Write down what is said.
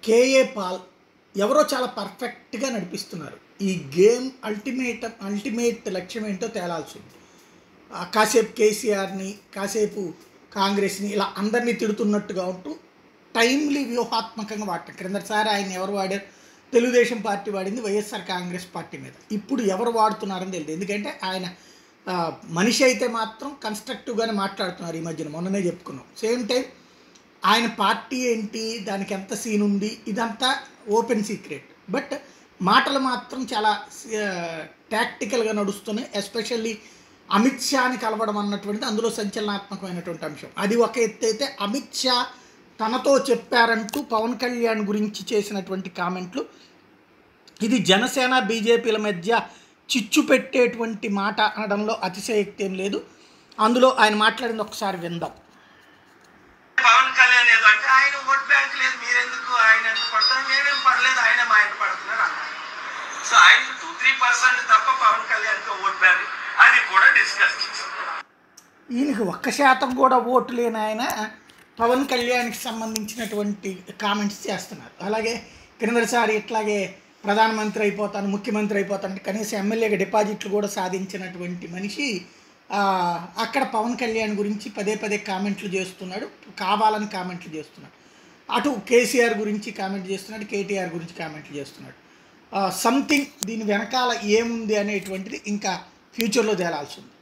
KA Paul ఎవరో చాలా పర్ఫెక్ట్గా నడిపిస్తున్నారు ఈ గేమ్ అల్టిమేట్ అల్టిమేట్ లక్ష్యం ఏంటో తేలాల్సి ఉంది ఆ, కాసేపు కేసీఆర్ని కాసేపు కాంగ్రెస్ని ఇలా అందరినీ తిడుతున్నట్టుగా ఉంటూ టైమ్లీ వ్యూహాత్మకంగా వాడటం క్రిందసారి ఆయన ఎవరు వాడారు తెలుగుదేశం పార్టీ వాడింది వైఎస్ఆర్ కాంగ్రెస్ పార్టీ మీద ఇప్పుడు ఎవరు వాడుతున్నారని తెలియదు ఎందుకంటే ఆయన ఆ, మనిషి అయితే మాత్రం కన్స్ట్రక్టివ్గానే మాట్లాడుతున్నారు ఈ మధ్యన మొన్ననే చెప్పుకున్నాం సేమ్ టైం ఆయన పార్టీ ఏంటి దానికి ఎంత సీన్ ఉంది ఇదంతా ఓపెన్ సీక్రెట్ బట్ మాటలు మాత్రం చాలా టాక్టికల్గా నడుస్తున్నాయి ఎస్పెషల్లీ అమిత్ షాని కలవడం అన్నటువంటిది అందులో సంచలనాత్మకమైనటువంటి అంశం అది ఒక ఎత్తు అయితే అమిత్ షా తనతో చెప్పారంటూ పవన్ కళ్యాణ్ గురించి చేసినటువంటి కామెంట్లు ఇది జనసేన బీజేపీల మధ్య చిచ్చు పెట్టేటువంటి మాట అనడంలో అతిశయక్తి ఏం లేదు అందులో ఆయన మాట్లాడింది ఒకసారి విందాం పవన్ కళ్యాణ్ ఏదో అంటే ఆయన ఓట్ బ్యాంక్ లేదు మీరెందుకు ఆయన ఎందుకు పడతారు మేమేం పడలేదు ఆయన మా ఆయన పడుతున్నారు అన్నారు సో ఆయన టూ త్రీ పర్సెంట్ తప్ప పవన్ కళ్యాణ్ ఓట్ బ్యాంక్ అది కూడా డిస్కస్ చేశాం ఈయనకి ఒక్క శాతం కూడా ఓటు లేని ఆయన పవన్ కళ్యాణ్కి సంబంధించినటువంటి కామెంట్స్ చేస్తున్నారు అలాగే క్రిందసారి ఇట్లాగే ప్రధానమంత్రి అయిపోతాను ముఖ్యమంత్రి అయిపోతాను అంటే కనీసం ఎమ్మెల్యేగా డిపాజిట్లు కూడా సాధించినటువంటి మనిషి ఆ, అక్కడ పవన్ కళ్యాణ్ గురించి పదే పదే కామెంట్లు చేస్తున్నాడు కావాలని కామెంట్లు చేస్తున్నాడు అటు కేసీఆర్ గురించి కామెంట్ చేస్తున్నాడు కేటీఆర్ గురించి కామెంట్లు చేస్తున్నాడు సంథింగ్ దీని వెనకాల ఏముంది అనేటువంటిది ఇంకా ఫ్యూచర్లో తేలాల్సి ఉంది